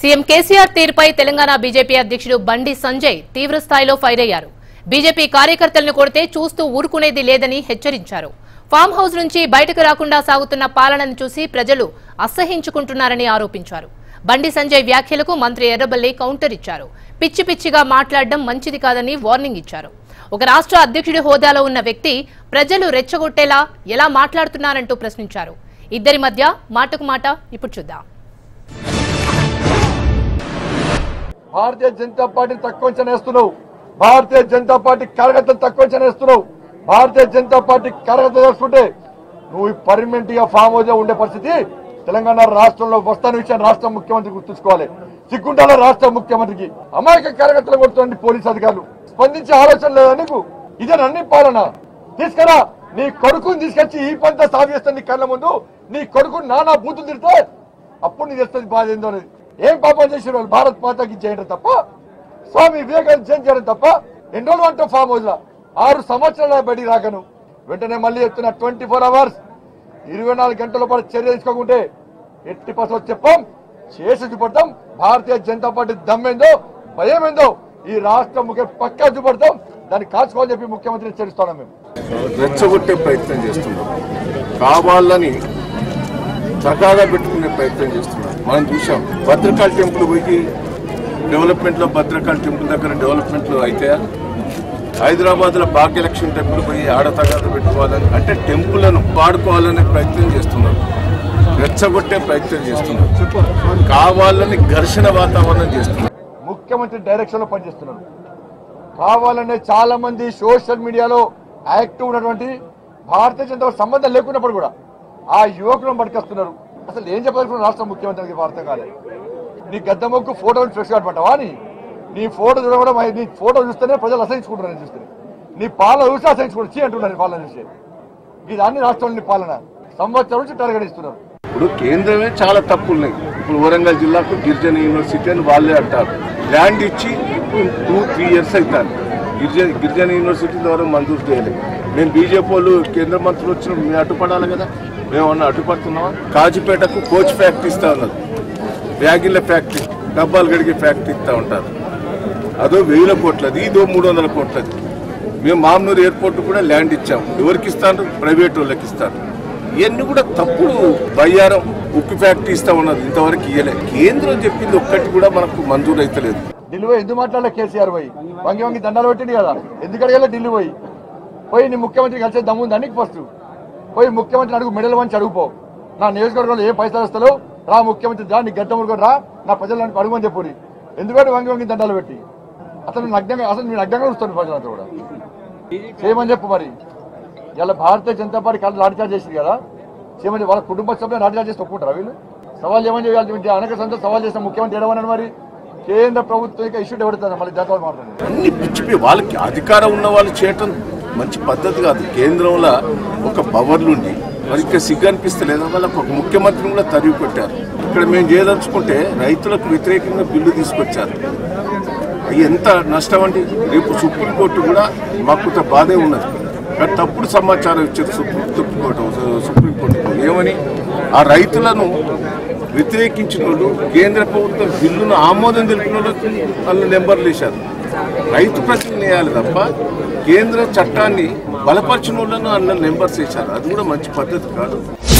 CM KCR తీరుపై Telangana BJP అధ్యక్షుడు బండి సంజయ్ తీవ్ర స్థాయిలో ఫైర్ అయ్యారు బీజేపీ కార్యకర్తలను కొడితే చూస్తూ ఊరుకునేది లేదని హెచ్చరించారు ఫామ్ హౌస్ నుంచి బయటకు రాకుండా సాగుతున్న పాలనను చూసి ప్రజలు అసహించుకుంటున్నారని ఆరోపించారు బండి సంజయ్ వ్యాఖ్యలకు మంత్రి ఎర్రబల్లి కౌంటర్ ఇచ్చారు పిచ్చి పిచ్చిగా మాట్లాడడం మంచిది కాదని వార్నింగ్ ఇచ్చారు ఒక రాష్ట్ర అధ్యక్షుడి హోదాలో ఉన్న వ్యక్తి ప్రజలు రెచ్చగొట్టేలా ఎలా మాట్లాడుతున్నారంటూ ప్రశ్నించారు ఇద్దరి మధ్య మాటకు మాట ఇప్పుడు చూద్దాం భారతీయ జనతా పార్టీని తక్కువ అంచనా వేస్తున్నావు భారతీయ జనతా పార్టీ కార్యకర్తలు తక్కువ అంచనా వేస్తున్నావు భారతీయ జనతా పార్టీ కార్యకర్తలు చేసుకుంటే నువ్వు పర్మనెంట్ గా ఫామ్ హౌస్ లో ఉండే పరిస్థితి తెలంగాణ రాష్ట్రంలో వస్తాన విషయం రాష్ట్ర ముఖ్యమంత్రి గుర్తుంచుకోవాలి సిగ్గుండాల రాష్ట్ర ముఖ్యమంత్రికి అమాయక కార్యకర్తలు కొడుతుంది పోలీస్ అధికారులు స్పందించే ఆలోచన లేదా నీకు ఇదే అన్ని పాలన తీసుకురా నీ కొడుకుని తీసుకొచ్చి ఈ పంత సాగిస్తుంది నీ కళ్ళ ముందు నీ కొడుకుని నానా బూతులు తిడితే అప్పుడు నీకు తెలుస్తుంది బాధ ఏందో అనేది ఏం పాపం చేసిన వాళ్ళు భారత్ మాతకి చేయడం తప్ప స్వామి వివేకానంద జయంతి చేయడం తప్ప ఎన్ని రోజులు అంటావు ఫామ్ హౌస్ లో ఆరు సంవత్సరాల బయటికి రాకను వెంటనే మళ్ళీ చెప్తున్నా ట్వంటీ ఫోర్ అవర్స్ ఇరవై నాలుగు గంటల పాటు చర్య తీసుకోకుంటే ఎట్టి పసలు చెప్పాం చేసి చూపడతాం భారతీయ జనతా పార్టీ దమ్మేందో భయమేందో ఈ రాష్ట్ర ముఖ్య పక్కా చూపడతాం దాన్ని కాచుకోవాలని చెప్పి ముఖ్యమంత్రిని హెచ్చరిస్తున్నాం మేము రెచ్చగొట్టే ప్రయత్నం చేస్తున్నారు కావాలని తగాదా పెట్టుకునే ప్రయత్నం చేస్తున్నారు మనం చూసాం భద్రకాళి టెంపుల్ పోయి డెవలప్మెంట్ లో భద్రకాళి టెంపుల్ దగ్గర డెవలప్మెంట్ లో అయితే హైదరాబాద్ లో భాగ్యలక్ష్మి టెంపుల్ పోయి ఆడ తగాదా పెట్టుకోవాలని అంటే టెంపుల్లను వాడుకోవాలనే ప్రయత్నం చేస్తున్నారు రెచ్చగొట్టే ప్రయత్నం చేస్తున్నారు కావాలని ఘర్షణ వాతావరణం చేస్తున్నారు ముఖ్యమంత్రి డైరెక్షన్ లో పనిచేస్తున్నారు కావాలనే చాలా మంది సోషల్ మీడియాలో యాక్టివ్ ఉన్నటువంటి భారతీయ జనతా పార్టీ సంబంధం లేకున్నప్పుడు కూడా ఆ యువకులను పట్టుకొస్తున్నారు అసలు ఏం చెప్పాలనుకున్న రాష్ట్ర ముఖ్యమంత్రికి అర్థం కాలేదు నీ గద్ద మొక్కు ఫోటో ఫ్రెష్ కట్టమంటావా నీ నీ ఫోటో చూడడం నీ ఫోటో చూస్తేనే ప్రజలు అసహించుకుంటారు నేను చూస్తే నీ పాలన చూసి అసహించుకుంటారు చీ అంటున్నారు నీ పాలన చూసి ఇది అన్ని రాష్ట్రంలో నీ పాలన సంవత్సరం నుంచి టార్గెట్ ఇస్తున్నారు ఇప్పుడు కేంద్రమే చాలా తప్పులు ఉన్నాయి ఇప్పుడు వరంగల్ జిల్లాకు గిరిజన యూనివర్సిటీ అని వాళ్ళే అంటారు ల్యాండ్ ఇచ్చి టూ త్రీ ఇయర్స్ అవుతారు గిరిజన గిరిజన యూనివర్సిటీ ద్వారా మంజూరు చేయలేదు మేము బీజేపీ వాళ్ళు కేంద్ర మంత్రులు వచ్చిన మేము అడ్డుపడాలి కదా మేము అన్న అడ్డుపడుతున్నామా కాజీపేటకు కోచ్ ఫ్యాక్టరీ ఇస్తా ఉన్నారు బ్యాగిళ్ళ ఫ్యాక్టరీ డబ్బాలు గడిగే ఫ్యాక్టరీ ఇస్తా ఉంటారు అదో వేల కోట్లది ఇదో మూడు వందల కోట్లది మేము మామూలు ఎయిర్పోర్ట్ కూడా ల్యాండ్ ఇచ్చాం ఎవరికి ఇస్తాను ప్రైవేట్ వాళ్ళకి ఇస్తారు ఇవన్నీ కూడా తప్పుడు బయ్యారం ఉక్కు ఫ్యాక్టరీ ఇస్తా ఉన్నది ఇంతవరకు ఇయ్యలే కేంద్రం చెప్పింది ఒక్కటి కూడా మనకు మంజూరు అయితలేదు ఢిల్లీ పోయి ఎందుకు మాట్లాడలే కేసీఆర్ పోయి వంగి వంగి దండాలు పెట్టింది కదా ఎందుకు అడగలే ఢిల్లీ పోయి పోయి నీ ముఖ్యమంత్రి కలిసే దమ్ము దానికి ఫస్ట్ పోయి ముఖ్యమంత్రి అడుగు మెడల్ వంచి అడుగుపో నా నియోజకవర్గంలో ఏ పైసలు వస్తాలో రా ముఖ్యమంత్రి రా నీ గడ్డ మురుగు రా నా ప్రజలను అడుగుమని చెప్పుని ఎందుకంటే వంగి వంగి దండాలు పెట్టి అసలు నగ్నంగా అసలు మీరు నగ్నంగా చూస్తారు ప్రజలంతా కూడా చేయమని చెప్పు మరి ఇలా భారతీయ జనతా పార్టీ కళ్ళు లాఠీచార్జ్ చేసింది కదా చేయమని వాళ్ళ కుటుంబ సభ్యులు లాఠీచార్జ్ చేసి ఒప్పుకుంటారా వీళ్ళు సవాల్ చేయమని చేయాలి అనక సంత సవాల్ చేసిన ముఖ్యమంత్రి ఏడవన్నాడు మరి కేంద్ర ప్రభుత్వం ఇక ఇష్యూ ఎవడుతుంది మళ్ళీ దాంట్లో మాట్లాడండి అన్ని పిచ్చిపోయి వాళ్ళకి అధికారం ఉన్న వాళ్ళు చేయటం మంచి పద్ధతి కాదు కేంద్రంలో ఒక పవర్లుండి మరి ఇంకా సిగ్గు అనిపిస్తలేదు వాళ్ళకి ఒక ముఖ్యమంత్రిని కూడా తరివి కొట్టారు ఇక్కడ మేము చేయదలుచుకుంటే రైతులకు వ్యతిరేకంగా బిల్లు తీసుకొచ్చారు అవి ఎంత నష్టం అండి రేపు సుప్రీంకోర్టు కూడా మాకు కొంత బాధే ఉన్నది కానీ తప్పుడు సమాచారం ఇచ్చారు సుప్రీం సుప్రీంకోర్టు సుప్రీంకోర్టు ఏమని ఆ రైతులను వ్యతిరేకించిన వాళ్ళు కేంద్ర ప్రభుత్వం బిల్లును ఆమోదం తెలిపిన వాళ్ళకి వాళ్ళు నెంబర్లు వేశారు రైతు ప్రతిని వేయాలి తప్ప కేంద్ర చట్టాన్ని బలపరిచిన వాళ్ళను అన్న నెంబర్స్ వేశారు అది కూడా మంచి పద్ధతి కాదు